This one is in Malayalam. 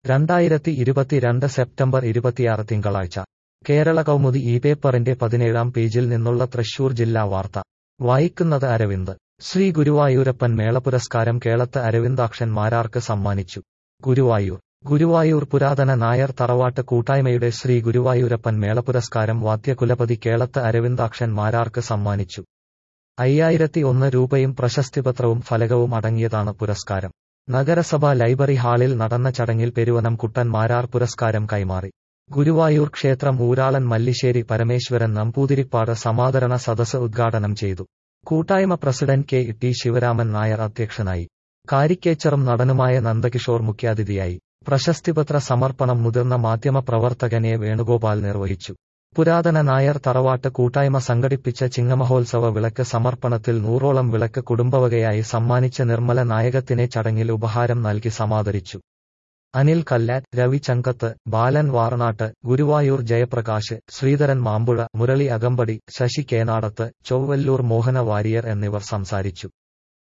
രണ്ടായിരത്തി ഇരുപത്തിരണ്ട് സെപ്റ്റംബർ ഇരുപത്തിയാറ് തിങ്കളാഴ്ച കേരള കൗമുദി ഈ പേപ്പറിന്റെ പതിനേഴാം പേജിൽ നിന്നുള്ള തൃശൂർ ജില്ലാ വാർത്ത വായിക്കുന്നത് അരവിന്ദ് ശ്രീ ഗുരുവായൂരപ്പൻ മേള പുരസ്കാരം കേളത്ത് അരവിന്ദാക്ഷൻ മാരാർക്ക് സമ്മാനിച്ചു ഗുരുവായൂർ ഗുരുവായൂർ പുരാതന നായർ തറവാട്ട് കൂട്ടായ്മയുടെ ശ്രീ ഗുരുവായൂരപ്പൻ മേള പുരസ്കാരം വാദ്യകുലപതി കേളത്ത് അരവിന്ദാക്ഷൻ മാരാർക്ക് സമ്മാനിച്ചു അയ്യായിരത്തി ഒന്ന് രൂപയും പ്രശസ്തിപത്രവും ഫലകവും അടങ്ങിയതാണ് പുരസ്കാരം നഗരസഭ ലൈബ്രറി ഹാളിൽ നടന്ന ചടങ്ങിൽ പെരുവനം കുട്ടൻ മാരാർ പുരസ്കാരം കൈമാറി ഗുരുവായൂർ ക്ഷേത്രം ഊരാളൻ മല്ലിശ്ശേരി പരമേശ്വരൻ നമ്പൂതിരിപ്പാട് സമാദരണ സദസ് ഉദ്ഘാടനം ചെയ്തു കൂട്ടായ്മ president K T Sivaraman Nair അധ്യക്ഷനായി കാരിക്കേച്ചറും നടനുമായ നന്ദകിഷോർ മുഖ്യാതിഥിയായി പ്രശസ്തിപത്ര സമർപ്പണം മുതിർന്ന മാധ്യമ പ്രവർത്തകൻ എ വേണുഗോപാൽ നിർവഹിച്ചു പുരാതന നായർ തറവാട്ട് കൂട്ടായ്മ സംഘടിപ്പിച്ച ചിങ്ങമഹോത്സവ വിളക്ക് സമർപ്പണത്തിൽ നൂറോളം വിളക്ക് കുടുംബവകയായി സമ്മാനിച്ച നിർമ്മല നായകത്തിനെ ചടങ്ങിൽ ഉപഹാരം നൽകി സമാദരിച്ചു അനിൽ കല്ലാറ്റ് രവി ചങ്കത്ത് ബാലൻ വാറനാട്ട് ഗുരുവായൂർ ജയപ്രകാശ് ശ്രീധരൻ മാമ്പുഴ മുരളി അകമ്പടി ശശി കേനാടത്ത് ചൊവ്വല്ലൂർ മോഹന വാരിയർ എന്നിവർ സംസാരിച്ചു